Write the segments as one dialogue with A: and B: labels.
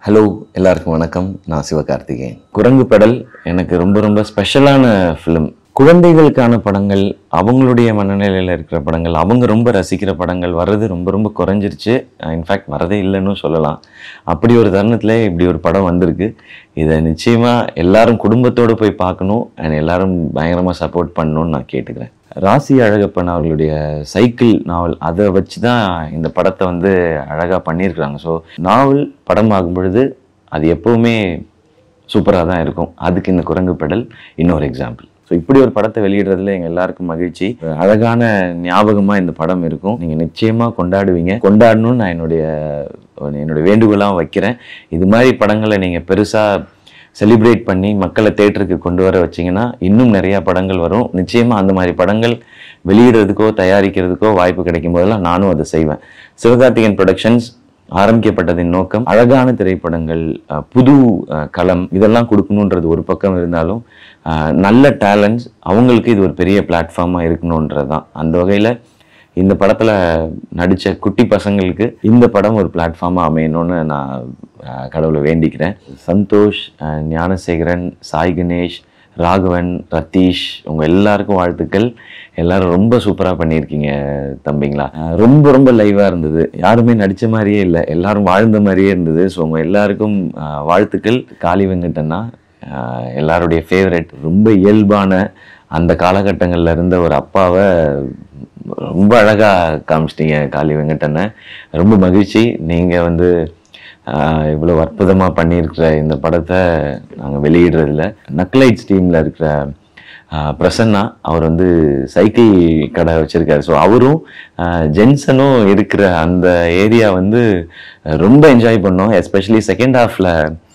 A: hello எல்லாருக்கும் வணக்கம் நான் சிவகார்த்திகேயன் குரங்கு பெடல் எனக்கு ரொம்ப ரொம்ப ஸ்பெஷலான ஃபிலிம் குழந்தைகளுக்கான படங்கள் அவங்களுடைய மனநிலையில் இருக்கிற படங்கள் அவங்க ரொம்ப ரசிக்கிற படங்கள் வர்றது ரொம்ப ரொம்ப குறைஞ்சிருச்சு இன்ஃபேக்ட் வரதே இல்லைன்னு சொல்லலாம் அப்படி ஒரு தருணத்தில் இப்படி ஒரு படம் வந்திருக்கு இதை நிச்சயமாக எல்லாரும் குடும்பத்தோடு போய் பார்க்கணும் அண்ட் எல்லாரும் பயங்கரமாக சப்போர்ட் பண்ணணும்னு நான் கேட்டுக்கிறேன் ராசி அழகப்பன் அவர்களுடைய சைக்கிள் நாவல் அதை வச்சு தான் இந்த படத்தை வந்து அழகாக பண்ணியிருக்கிறாங்க ஸோ நாவல் படமாகும் பொழுது அது எப்போவுமே சூப்பராக தான் இருக்கும் அதுக்கு இந்த குரங்கு பெடல் இன்னொரு எக்ஸாம்பிள் ஸோ இப்படி ஒரு படத்தை வெளியிடுறதுல எங்கள் எல்லாருக்கும் மகிழ்ச்சி அழகான ஞாபகமாக இந்த படம் இருக்கும் நீங்கள் நிச்சயமாக கொண்டாடுவீங்க கொண்டாடணும்னு நான் என்னுடைய என்னுடைய வேண்டுகோளாக வைக்கிறேன் இது மாதிரி படங்களை நீங்கள் பெருசாக செலிப்ரேட் பண்ணி மக்களை தேட்டருக்கு கொண்டு வர வச்சிங்கன்னா இன்னும் நிறையா படங்கள் வரும் நிச்சயமாக அந்த மாதிரி படங்கள் வெளியிடுறதுக்கோ தயாரிக்கிறதுக்கோ வாய்ப்பு கிடைக்கும் போதெல்லாம் நானும் அதை செய்வேன் சிவகார்த்திகேயன் ப்ரொடக்ஷன்ஸ் ஆரம்பிக்கப்பட்டதின் நோக்கம் அழகான திரைப்படங்கள் அஹ், புது அஹ், களம் இதெல்லாம் கொடுக்கணுன்றது ஒரு பக்கம் இருந்தாலும் அஹ், நல்ல டேலண்ட்ஸ் அவங்களுக்கு இது ஒரு பெரிய பிளாட்ஃபார்மாக இருக்கணுன்றது தான் அந்த வகையில் இந்த படத்தில் நடித்த குட்டி பசங்களுக்கு இந்த படம் ஒரு பிளாட்ஃபார்மாக அமையணும்னு நான் அஹ், கடவுளை வேண்டிக்கிறேன் சந்தோஷ் அஹ், ஞானசேகரன் சாய் கணேஷ் ராகவன் ரத்தீஷ் உங்கள் எல்லாருக்கும் வாழ்த்துக்கள் எல்லாரும் ரொம்ப சூப்பராக பண்ணியிருக்கீங்க தம்பிங்களா அஹ், ரொம்ப ரொம்ப லைவாக இருந்தது யாருமே நடித்த மாதிரியே இல்லை எல்லாரும் வாழ்ந்த மாதிரியே இருந்தது ஸோ உங்கள் எல்லாருக்கும் அஹ், வாழ்த்துக்கள் காளி வெங்கடன்னா அஹ், எல்லாருடைய ஃபேவரட் ரொம்ப இயல்பான அந்த காலகட்டங்களில் இருந்த ஒரு அப்பாவை ரொம்ப அழகாக காமிச்சிட்டீங்க காளி வெங்கடனை ரொம்ப மகிழ்ச்சி நீங்கள் வந்து ஆஹ், இவ்வளோ அற்புதமாக பண்ணியிருக்கிற இந்த படத்தை நாங்கள் வெளியிடுறதில்ல நக்லைட்ஸ் டீமில் இருக்கிற ஆஹ், பிரசன்னா அவர் வந்து சைக்கிள் கடை வச்சுருக்காரு ஸோ அவரும் ஆஹ், ஜென்சனும் இருக்கிற அந்த ஏரியா வந்து ரொம்ப என்ஜாய் பண்ணோம் எஸ்பெஷலி செகண்ட் ஹாஃபில்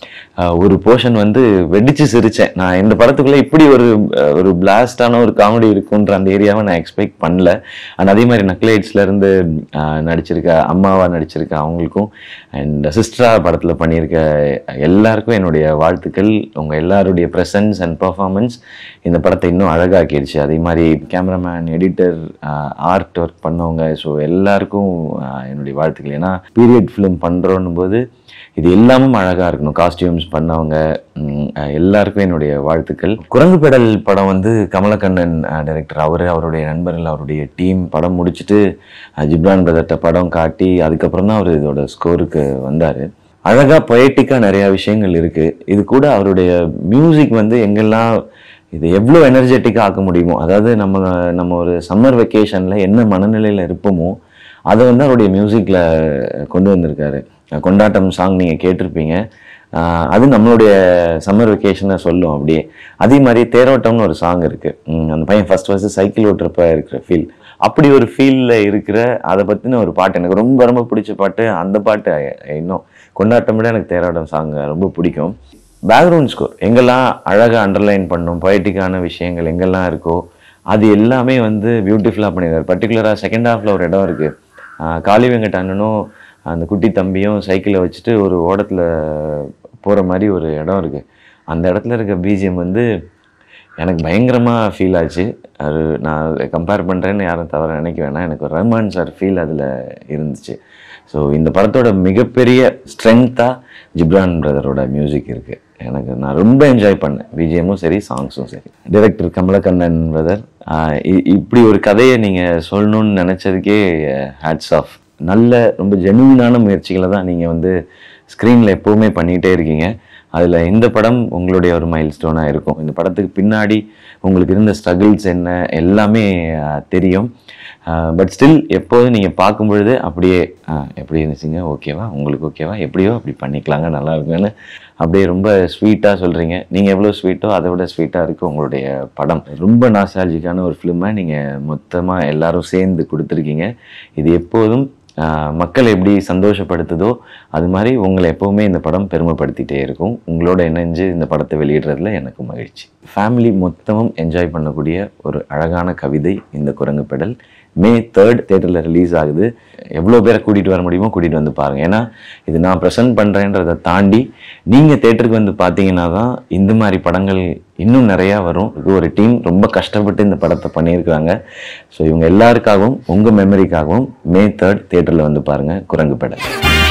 A: ஒரு போர்ஷன் வந்து வெடிச்சு சிரிச்சேன் நான் இந்த படத்துக்குள்ள இப்படி ஒரு அஹ், ஒரு பிளாஸ்டான ஒரு காமெடி இருக்குன்ற அந்த ஏரியாவை நான் எக்ஸ்பெக்ட் பண்ணல அண்ட் அதே மாதிரி நக்லைட்ஸ்ல இருந்து அஹ், நடிச்சிருக்க அம்மாவா நடிச்சிருக்க அவங்களுக்கும் அண்ட் சிஸ்டரா படத்துல பண்ணியிருக்க எல்லாருக்கும் என்னுடைய வாழ்த்துக்கள் உங்க எல்லாருடைய ப்ரெசன்ஸ் அண்ட் பர்ஃபார்மன்ஸ் இந்த படத்தை இன்னும் அழகாக்கிடுச்சு அதே மாதிரி கேமராமேன் எடிட்டர் ஆர்ட் ஒர்க் பண்ணவங்க ஸோ எல்லாருக்கும் அஹ், என்னுடைய வாழ்த்துக்கள் ஏன்னா பீரியட் ஃபிலிம் பண்ணுறோன்னும் போது இது எல்லாமும் அழகாக இருக்கணும் காஸ்டியூம்ஸ் பண்ணவங்க ம், அஹ், எல்லாருக்கும் என்னுடைய வாழ்த்துக்கள் குரங்கு பெடல் படம் வந்து கமலக்கண்ணன் டைரக்டர் அவர் அவருடைய நண்பர்கள் அவருடைய டீம் படம் முடிச்சுட்டு அஹ், ஜிப்ரான் பிரதர்கிட்ட படம் காட்டி அதுக்கப்புறம் தான் அவர் இதோட ஸ்கோருக்கு வந்தார் அழகாக பொயட்டிக்காக நிறையா விஷயங்கள் இருக்குது இது கூட அவருடைய மியூசிக் வந்து எங்கெல்லாம் இது எவ்வளோ எனர்ஜெட்டிக்காக ஆக்க முடியுமோ அதாவது நம்ம நம்ம ஒரு சம்மர் வெக்கேஷனில் என்ன மனநிலையில் இருப்போமோ அதை வந்து அவருடைய மியூசிக்கில் கொண்டு வந்திருக்காரு கொண்டாட்டம் சாங் நீங்கள் கேட்டிருப்பீங்க ஆஹ் அது நம்மளுடைய சம்மர் வெக்கேஷனை சொல்லும் அப்படியே அதே மாதிரி தேரோட்டம்னு ஒரு சாங் இருக்குது அந்த பையன் ஃபர்ஸ்ட் ஃபர்ஸ்ட் சைக்கிள் ஓட்டுறப்ப இருக்கிற ஃபீல் அப்படி ஒரு ஃபீலில் இருக்கிற அதை பற்றின ஒரு பாட்டு எனக்கு ரொம்ப ரொம்ப பிடிச்ச பாட்டு அந்த பாட்டு இன்னும் கொண்டாட்டம் விட எனக்கு தேரோட்டம் சாங் ரொம்ப பிடிக்கும் பேக்ரவுண்ட் ஸ்கோர் எங்கெல்லாம் அழகாக அண்டர்லைன் பண்ணும் பொயட்டிக்கான விஷயங்கள் எங்கெல்லாம் இருக்கோ அது எல்லாமே வந்து பியூட்டிஃபுல்லாக பண்ணியிருக்காரு பர்டிகுலராக செகண்ட் ஹாஃபில் ஒரு இடம் இருக்குது காளி வெங்கட் அண்ணனும் அந்த குட்டி தம்பியும் சைக்கிளை வச்சுட்டு ஒரு ஓடத்தில் போகிற மாதிரி ஒரு இடம் இருக்குது அந்த இடத்துல இருக்க பிஜிஎம் வந்து எனக்கு பயங்கரமாக ஃபீல் ஆச்சு அது நான் கம்பேர் பண்ணுறேன்னு யாரும் தவிர நினைக்க வேணாம் எனக்கு ரஹ்மான் சார் ஃபீல் அதில் இருந்துச்சு ஸோ இந்த படத்தோட மிகப்பெரிய ஸ்ட்ரென்த்தாக ஜிப்ரான் பிரதரோட மியூசிக் இருக்குது எனக்கு நான் ரொம்ப என்ஜாய் பண்ணேன் பிஜிஎம்மும் சரி சாங்ஸும் சரி டைரக்டர் கமலக்கண்ணன் பிரதர் இப்படி ஒரு கதையை நீங்கள் சொல்லணும்னு நினச்சதுக்கே ஹேட்ஸ் ஆஃப் நல்ல ரொம்ப ஜெனுவினான முயற்சிகளை தான் நீங்கள் வந்து ஸ்க்ரீனில் எப்போவுமே பண்ணிகிட்டே இருக்கீங்க அதில் இந்த படம் உங்களுடைய ஒரு மைல் ஸ்டோனாக இருக்கும் இந்த படத்துக்கு பின்னாடி உங்களுக்கு இருந்த ஸ்ட்ரகிள்ஸ் என்ன எல்லாமே அஹ், தெரியும் பட் ஸ்டில் எப்போதும் நீங்கள் பார்க்கும் பொழுது அப்படியே அஹ், எப்படி இருந்துச்சுங்க ஓகேவா உங்களுக்கு ஓகேவா எப்படியோ அப்படி பண்ணிக்கலாங்க நல்லா இருக்குன்னு அப்படியே ரொம்ப ஸ்வீட்டாக சொல்கிறீங்க நீங்கள் எவ்வளோ ஸ்வீட்டோ அதை விட ஸ்வீட்டாக இருக்குது உங்களுடைய படம் ரொம்ப நாஸ்டாலஜிக்கான ஒரு ஃபிலிமை நீங்கள் மொத்தமாக எல்லாரும் சேர்ந்து கொடுத்துருக்கீங்க இது எப்போதும் ஆஹ், மக்களை எப்படி சந்தோஷப்படுத்துதோ அது மாதிரி உங்களை எப்போவுமே இந்த படம் பெருமைப்படுத்திட்டே இருக்கும் உங்களோட இணைஞ்சு இந்த படத்தை வெளியிடுறதுல எனக்கு மகிழ்ச்சி ஃபேமிலி மொத்தமும் என்ஜாய் பண்ணக்கூடிய ஒரு அழகான கவிதை இந்த குரங்கு பெடல் மே தேர்ட் தேட்டரில் ரிலீஸ் ஆகுது எவ்வளோ பேரை கூட்டிகிட்டு வர முடியுமோ கூட்டிகிட்டு வந்து பாருங்கள் ஏன்னா இது நான் ப்ரெசென்ட் பண்ணுறேன்றதை தாண்டி நீங்கள் தேட்டருக்கு வந்து பார்த்தீங்கன்னா தான் இந்த மாதிரி படங்கள் இன்னும் நிறையா வரும் இது ஒரு டீம் ரொம்ப கஷ்டப்பட்டு இந்த படத்தை பண்ணியிருக்காங்க ஸோ இவங்க எல்லாருக்காகவும் உங்கள் மெமரிக்காகவும் மே தேர்ட் தேட்டரில் வந்து பாருங்கள் குரங்கு பெடல்